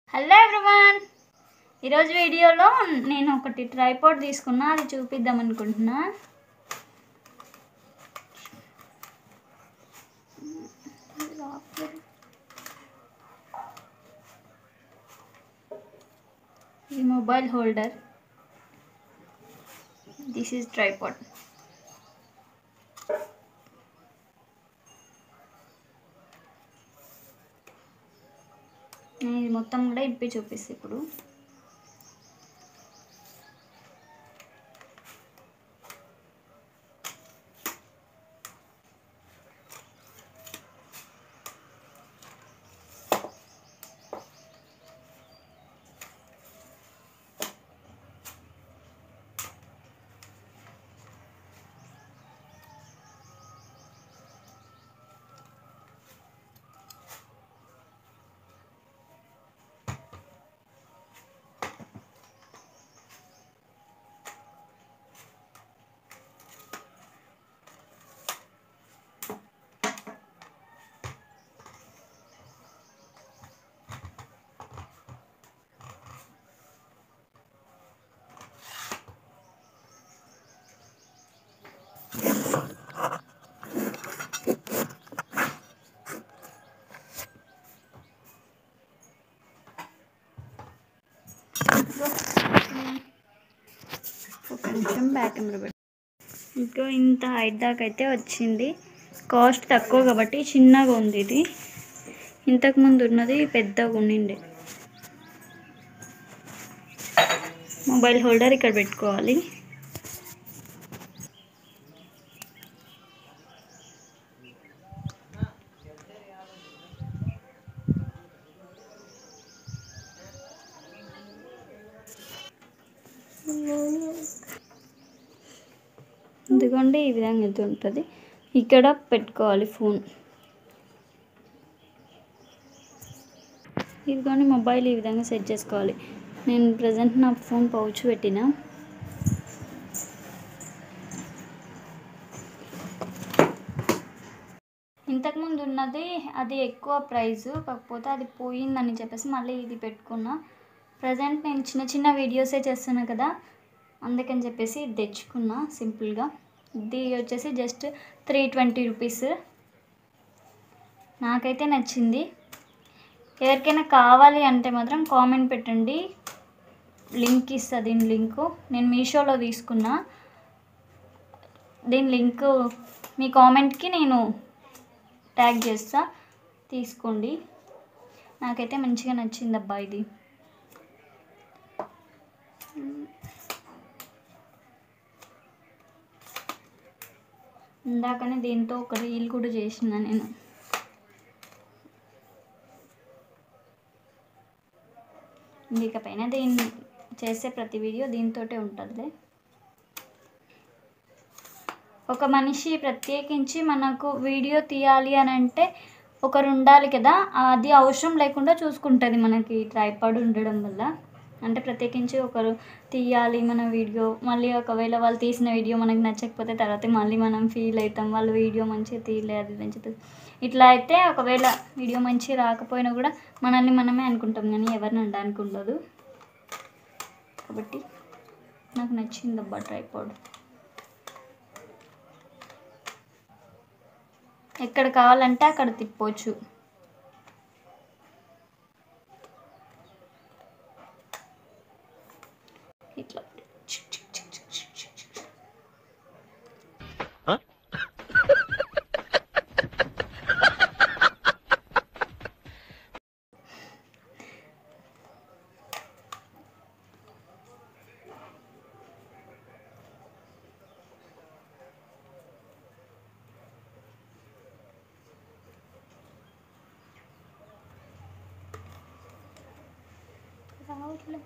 Hello everyone ఈరోజు వీడియోలో నేను ఒకటి ట్రైపాడ్ తీసుకున్నా అది చూపిద్దాం అనుకుంటున్నా ఇది mobile holder this is tripod నేను ఇది మొత్తం కూడా ఇప్పి చూపిస్తాను ఇప్పుడు ఒక నిమిషం బ్యాక్ కెమెరా పెట్టు ఇంకా ఇంత హైట్ దాకా అయితే వచ్చింది కాస్ట్ తక్కువ కాబట్టి చిన్నగా ఉంది ఇది ఇంతకుముందు ఉన్నది పెద్దగా ఉండిండే మొబైల్ హోల్డర్ ఇక్కడ పెట్టుకోవాలి ఎందుకంటే ఈ విధంగా ఇది ఉంటుంది ఇక్కడ పెట్టుకోవాలి ఫోన్ ఇదిగోండి మొబైల్ ఈ విధంగా సెట్ చేసుకోవాలి నేను ప్రజెంట్ నా ఫోన్ పౌచ్ పెట్టిన ఇంతకుముందు ఉన్నది అది ఎక్కువ ప్రైస్ కాకపోతే అది పోయిందని చెప్పేసి మళ్ళీ ఇది పెట్టుకున్నా ప్రజెంట్ నేను చిన్న చిన్న వీడియోసే చేస్తున్నా కదా అందుకని చెప్పేసి ఇది తెచ్చుకున్నా సింపుల్గా ఇది వచ్చేసి జస్ట్ త్రీ ట్వంటీ రూపీస్ నాకైతే నచ్చింది ఎవరికైనా కావాలి అంటే మాత్రం కామెంట్ పెట్టండి లింక్ ఇస్తా దీని లింకు నేను మీషోలో తీసుకున్నా దీని లింక్ మీ కామెంట్కి నేను ట్యాగ్ చేస్తా తీసుకోండి నాకైతే మంచిగా నచ్చింది అబ్బా ఇది ఇందాకనే దీంతో ఒక రీల్ కూడా చేసిన నేను ఇకపైన దీన్ని చేసే ప్రతి వీడియో దీంతోటే ఉంటుంది ఒక మనిషి ప్రత్యేకించి మనకు వీడియో తీయాలి అని అంటే ఒకరు ఉండాలి కదా అది అవసరం లేకుండా చూసుకుంటుంది మనకి ట్రైపాడ్ ఉండడం వల్ల అంటే ప్రత్యేకించి ఒకరు తీయాలి మన వీడియో మళ్ళీ ఒకవేళ వాళ్ళు తీసిన వీడియో మనకు నచ్చకపోతే తర్వాత మళ్ళీ మనం ఫీల్ అవుతాం వాళ్ళు వీడియో మంచిగా తీయలేదు అని చెప్పేసి ఇట్లా అయితే ఒకవేళ వీడియో మంచిగా రాకపోయినా కూడా మనల్ని మనమే అనుకుంటాం కానీ ఎవరిని అనడానికి ఉండదు కాబట్టి నాకు నచ్చింది అబ్బా ట్రైపాడ్ ఎక్కడ కావాలంటే అక్కడ తిప్పవచ్చు ఇట్లా రావట్లే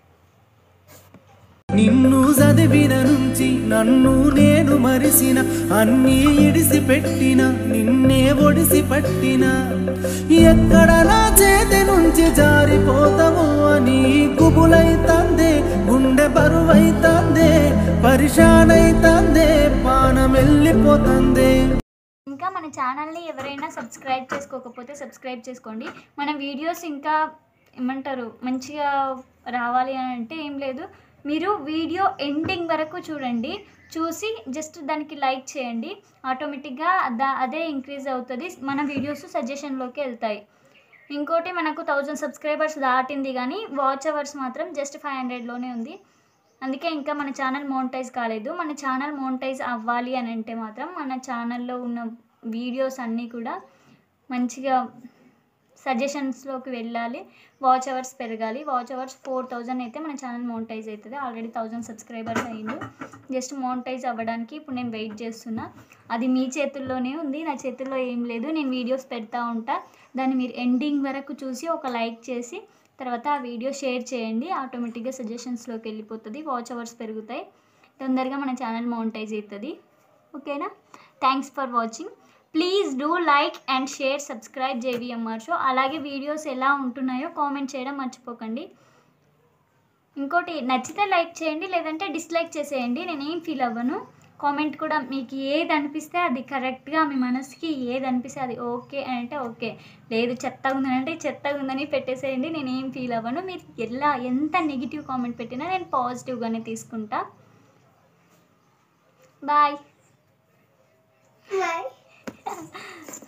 నిన్ను చదివిన నుంచి నన్ను నేను మరిసిన అన్నీ ఇడిసి పెట్టిన నిన్నే ఒడిసి పట్టిన ఎక్కడ నా చేతి నుంచి జారిపోతావు అని గుబులైతందే గుండె బరువైతందే పరిశానైతందే పానం వెళ్ళిపోతందే ఇంకా మన ఛానల్ని ఎవరైనా సబ్స్క్రైబ్ చేసుకోకపోతే సబ్స్క్రైబ్ చేసుకోండి మన వీడియోస్ ఇంకా ఏమంటారు మంచిగా రావాలి అని అంటే ఏం లేదు మీరు వీడియో ఎండింగ్ వరకు చూడండి చూసి జస్ట్ దానికి లైక్ చేయండి ఆటోమేటిక్గా దా అదే ఇంక్రీజ్ అవుతుంది మన వీడియోస్ సజెషన్లోకి వెళ్తాయి ఇంకోటి మనకు థౌజండ్ సబ్స్క్రైబర్స్ దాటింది కానీ వాచ్ అవర్స్ మాత్రం జస్ట్ ఫైవ్ హండ్రెడ్లోనే ఉంది అందుకే ఇంకా మన ఛానల్ మోనిటైజ్ కాలేదు మన ఛానల్ మోనిటైజ్ అవ్వాలి అని అంటే మాత్రం మన ఛానల్లో ఉన్న వీడియోస్ అన్నీ కూడా మంచిగా సజెషన్స్లోకి వెళ్ళాలి వాచ్ అవర్స్ పెరగాలి వాచ్ అవర్స్ ఫోర్ థౌజండ్ అయితే మన ఛానల్ మోనిటైజ్ అవుతుంది ఆల్రెడీ థౌజండ్ సబ్స్క్రైబర్స్ అయ్యిండు జస్ట్ మోనిటైజ్ అవ్వడానికి ఇప్పుడు నేను వెయిట్ చేస్తున్నా అది మీ చేతుల్లోనే ఉంది నా చేతుల్లో ఏం లేదు నేను వీడియోస్ పెడతా ఉంటా దాన్ని మీరు ఎండింగ్ వరకు చూసి ఒక లైక్ చేసి తర్వాత ఆ వీడియో షేర్ చేయండి ఆటోమేటిక్గా సజెషన్స్లోకి వెళ్ళిపోతుంది వాచ్ అవర్స్ పెరుగుతాయి తొందరగా మన ఛానల్ మోనిటైజ్ అవుతుంది ఓకేనా thanks for watching please do like and share subscribe JVMR show అలాగే వీడియోస్ ఎలా ఉంటున్నాయో కామెంట్ చేయడం మర్చిపోకండి ఇంకోటి నచ్చితే లైక్ చేయండి లేదంటే డిస్లైక్ చేసేయండి నేనేం ఫీల్ అవ్వను కామెంట్ కూడా మీకు ఏది అనిపిస్తే అది కరెక్ట్గా మీ మనసుకి ఏది అనిపిస్తే అది ఓకే అని అంటే ఓకే లేదు చెత్తగా ఉందని అంటే చెత్తగా ఉందని పెట్టేసేయండి నేను ఏం ఫీల్ అవ్వను మీరు ఎలా ఎంత నెగిటివ్ కామెంట్ పెట్టినా నేను పాజిటివ్గానే తీసుకుంటా బాయ్ Bye.